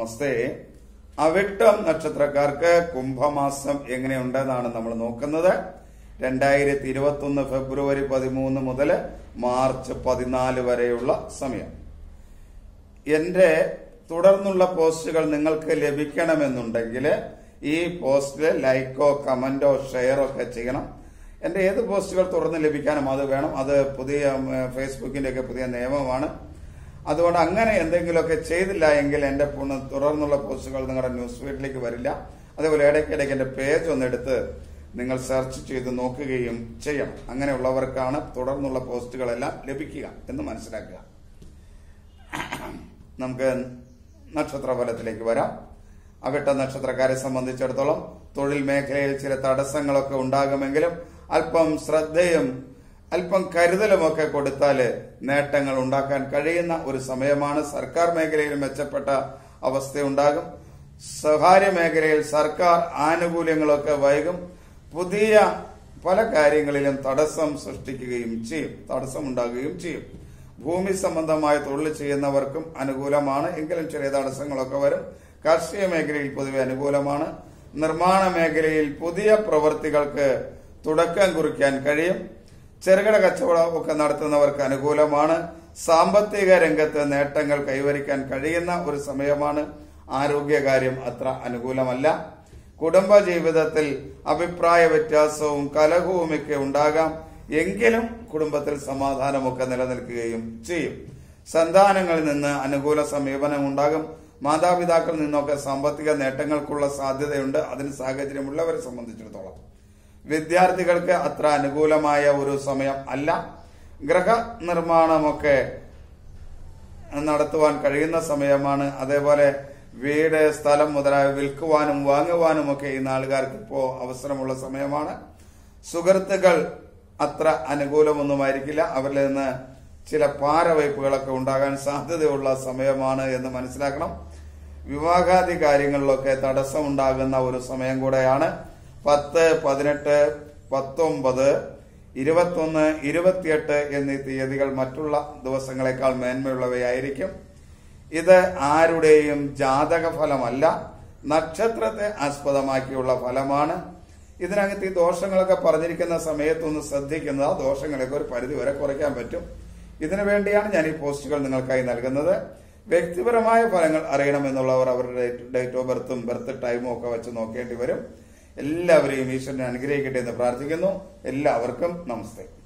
നമസ്തേ അവിട്ടം നക്ഷത്രക്കാർക്ക് കുംഭമാസം എങ്ങനെയുണ്ടെന്നാണ് നമ്മൾ നോക്കുന്നത് രണ്ടായിരത്തി ഇരുപത്തി ഒന്ന് ഫെബ്രുവരി പതിമൂന്ന് മുതൽ മാർച്ച് പതിനാല് വരെയുള്ള സമയം എന്റെ തുടർന്നുള്ള പോസ്റ്റുകൾ നിങ്ങൾക്ക് ലഭിക്കണമെന്നുണ്ടെങ്കിൽ ഈ പോസ്റ്റിൽ ലൈക്കോ കമന്റോ ഷെയറോ ഒക്കെ ചെയ്യണം എന്റെ ഏത് പോസ്റ്റുകൾ തുറന്ന് ലഭിക്കാനും അത് വേണം അത് പുതിയ ഉം, ഫേസ്ബുക്കിന്റെ ഒക്കെ പുതിയ നിയമമാണ് അതുകൊണ്ട് അങ്ങനെ എന്തെങ്കിലുമൊക്കെ ചെയ്തില്ല എങ്കിൽ എന്റെ പുണ- തുടർന്നുള്ള പോസ്റ്റുകൾ നിങ്ങളുടെ ന്യൂസ് ഫീഡിലേക്ക് വരില്ല അതേപോലെ ഇടയ്ക്കിടയ്ക്ക് എന്റെ പേജ് ഒന്നെടുത്ത് നിങ്ങൾ സെർച്ച് ചെയ്ത് നോക്കുകയും ചെയ്യണം അങ്ങനെയുള്ളവർക്കാണ് തുടർന്നുള്ള പോസ്റ്റുകളെല്ലാം ലഭിക്കുക എന്ന് മനസ്സിലാക്കുക നമുക്ക് നക്ഷത്രഫലത്തിലേക്ക് വരാം അവിട്ട നക്ഷത്രക്കാരെ സംബന്ധിച്ചിടത്തോളം തൊഴിൽ മേഖലയിൽ ചില തടസ്സങ്ങളൊക്കെ ഉണ്ടാകുമെങ്കിലും അല്പം ശ്രദ്ധയും അല്പം കരുതലുമൊക്കെ കൊടുത്താല് നേട്ടങ്ങൾ ഉണ്ടാക്കാൻ കഴിയുന്ന ഒരു സമയമാണ് സർക്കാർ മേഖലയിൽ മെച്ചപ്പെട്ട അവസ്ഥയുണ്ടാകും സ്വകാര്യ മേഖലയിൽ സർക്കാർ ആനുകൂല്യങ്ങളൊക്കെ വൈകും പുതിയ പല കാര്യങ്ങളിലും തടസ്സം സൃഷ്ടിക്കുകയും ചെയ്യും തടസ്സമുണ്ടാകുകയും ചെയ്യും ഭൂമി സംബന്ധമായ തൊഴിൽ ചെയ്യുന്നവർക്കും അനുകൂലമാണ് എങ്കിലും ചെറിയ തടസ്സങ്ങളൊക്കെ വരും കാർഷിക മേഖലയിൽ പൊതുവെ അനുകൂലമാണ് നിർമ്മാണ മേഖലയിൽ പുതിയ പ്രവൃത്തികൾക്ക് തുടക്കം കുറിക്കാൻ കഴിയും ചെറുകിട കച്ചവടം ഒക്കെ നടത്തുന്നവർക്ക് അനുകൂലമാണ് സാമ്പത്തിക രംഗത്ത് നേട്ടങ്ങൾ കൈവരിക്കാൻ കഴിയുന്ന ഒരു സമയമാണ് ആരോഗ്യകാര്യം അത്ര അനുകൂലമല്ല കുടുംബ ജീവിതത്തിൽ അഭിപ്രായ വ്യത്യാസവും കലഹവുമൊക്കെ ഉണ്ടാകാം എങ്കിലും കുടുംബത്തിൽ സമാധാനമൊക്കെ നിലനിൽക്കുകയും ചെയ്യും സന്താനങ്ങളിൽ നിന്ന് അനുകൂല സമീപനം ഉണ്ടാകും മാതാപിതാക്കളിൽ നിന്നൊക്കെ സാമ്പത്തിക നേട്ടങ്ങൾക്കുള്ള സാധ്യതയുണ്ട് അതിന് സാഹചര്യമുള്ളവരെ സംബന്ധിച്ചിടത്തോളം വിദ്യാർത്ഥികൾക്ക് അത്ര അനുകൂലമായ ഒരു സമയം അല്ല ഗ്രഹ നിർമ്മാണമൊക്കെ നടത്തുവാൻ കഴിയുന്ന സമയമാണ് അതേപോലെ വീട് സ്ഥലം മുതലായ വിൽക്കുവാനും വാങ്ങുവാനും ഒക്കെ ഈ നാളുകാർക്ക് ഇപ്പോ അവസരമുള്ള സമയമാണ് സുഹൃത്തുക്കൾ അത്ര അനുകൂലമൊന്നുമായിരിക്കില്ല അവരിൽ നിന്ന് ചില പാരവയ്പ്പുകളൊക്കെ ഉണ്ടാകാൻ സാധ്യതയുള്ള സമയമാണ് എന്ന് മനസ്സിലാക്കണം വിവാഹാദി കാര്യങ്ങളിലൊക്കെ തടസ്സമുണ്ടാകുന്ന ഒരു സമയം കൂടെയാണ് പത്ത് പതിനെട്ട് പത്തൊമ്പത് ഇരുപത്തൊന്ന് ഇരുപത്തിയെട്ട് എന്നീ തീയതികൾ മറ്റുള്ള ദിവസങ്ങളെക്കാൾ മേന്മയുള്ളവയായിരിക്കും ഇത് ആരുടെയും ജാതക ഫലമല്ല നക്ഷത്രത്തെ ആസ്പദമാക്കിയുള്ള ഫലമാണ് ഇതിനകത്ത് ഈ ദോഷങ്ങളൊക്കെ പറഞ്ഞിരിക്കുന്ന സമയത്തൊന്ന് ശ്രദ്ധിക്കുന്നത് ആ ദോഷങ്ങളൊക്കെ ഒരു പരിധി വരെ കുറയ്ക്കാൻ പറ്റും ഇതിനു വേണ്ടിയാണ് ഞാൻ ഈ പോസ്റ്റുകൾ നിങ്ങൾക്കായി നൽകുന്നത് വ്യക്തിപരമായ ഫലങ്ങൾ അറിയണമെന്നുള്ളവർ അവരുടെ ഡേറ്റ് ഓഫ് ബർത്തും ബർത്ത് ടൈമും ഒക്കെ വെച്ച് നോക്കേണ്ടി വരും എല്ലാവരെയും ഈശ്വരനെ അനുഗ്രഹിക്കട്ടെ എന്ന് പ്രാർത്ഥിക്കുന്നു എല്ലാവർക്കും നമസ്തേ